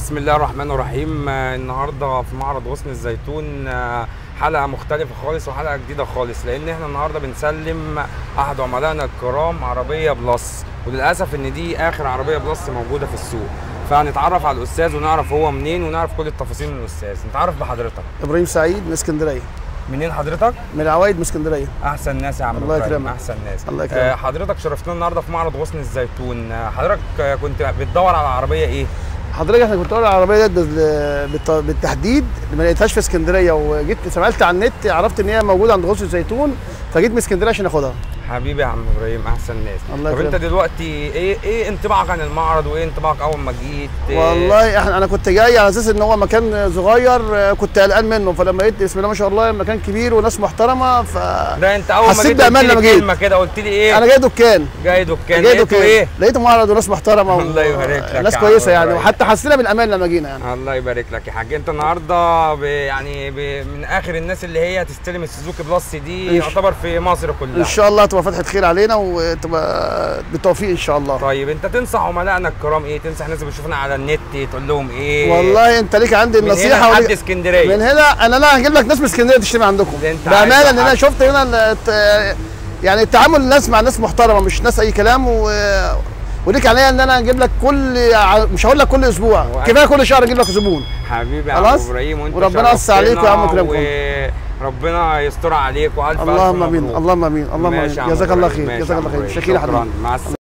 بسم الله الرحمن الرحيم آه، النهارده في معرض غصن الزيتون آه، حلقه مختلفه خالص وحلقه جديده خالص لان احنا النهارده بنسلم احد عملائنا الكرام عربيه بلس وللاسف ان دي اخر عربيه بلس موجوده في السوق فهنتعرف على الاستاذ ونعرف هو منين ونعرف كل التفاصيل من الاستاذ نتعرف بحضرتك ابراهيم سعيد من اسكندريه منين حضرتك من العوايد من اسكندريه احسن ناس يا عم الله إبراهيم، يكرمك. احسن ناس الله يكرمك. آه، حضرتك شرفتنا النهارده في معرض غصن الزيتون آه، حضرتك آه، كنت بتدور على عربيه ايه حضرتك احنا كنت بقول العربيه ديت بال- بالت- بالتحديد ما لقيتهاش في اسكندريه وجيت سالت على النت عرفت ان هي موجوده عند غصن الزيتون فجيت من اسكندريه عشان اخدها حبيبي يا عم ابراهيم احسن ناس الله طب انت يكرمك. دلوقتي ايه ايه انطباعك عن المعرض وايه انطباعك اول ما جيت إيه؟ والله احنا انا كنت جاي على اساس ان هو مكان صغير آه، كنت قلقان منه فلما لقيت بسم الله ما شاء الله مكان كبير وناس محترمه ف ده انت اول ما حسيت جيت بأمان قلت لي لما جيت. كلمه كده قلت لي ايه انا جاي دكان جاي دكان جاي لقيته دكان ايه لقيت معرض وناس محترمه و- الله يبارك لك ناس يا كويسه عم يعني إبراهيم. وحتى حسينا بالامان لما جينا يعني الله يبارك لك يا حاج انت النهارده ب... يعني ب... من اخر الناس اللي هي تستلم السوزوكي بلس دي إن شاء- يعتبر في مصر كلها ان شاء الله تبقى فتحه خير علينا وتبقى بالتوفيق ان شاء الله طيب انت تنصح عملائنا الكرام ايه تنصح الناس اللي بيشوفونا على النت تقول لهم ايه والله انت ليك عندي من هنا النصيحه لحد وليك- اسكندريه من هنا انا لا هجيب لك ناس من اسكندريه تشتري عندكم ده انت بامانه عايز ان انا حق. شفت هنا الت- يعني التعامل الناس مع ناس محترمه مش ناس اي كلام و... وليك عليا ان انا اجيب لك كل ع- مش هقول لك كل اسبوع هو كفايه كل شهر اجيب لك زبون حبيبي يا عم خلاص؟ ابراهيم وانت وربنا يوسع عليكم يا عم شرفتنا ويكرمكم. وربنا يستر عليك والف اللهم الف امين مبروك. اللهم امين اللهم ماشي امين يا عم جزاك الله إبراهيم، خير ماشي جزاك يا الله عم خير إبراهيم. شكرا يا حبيبي شكراً. مع السلامه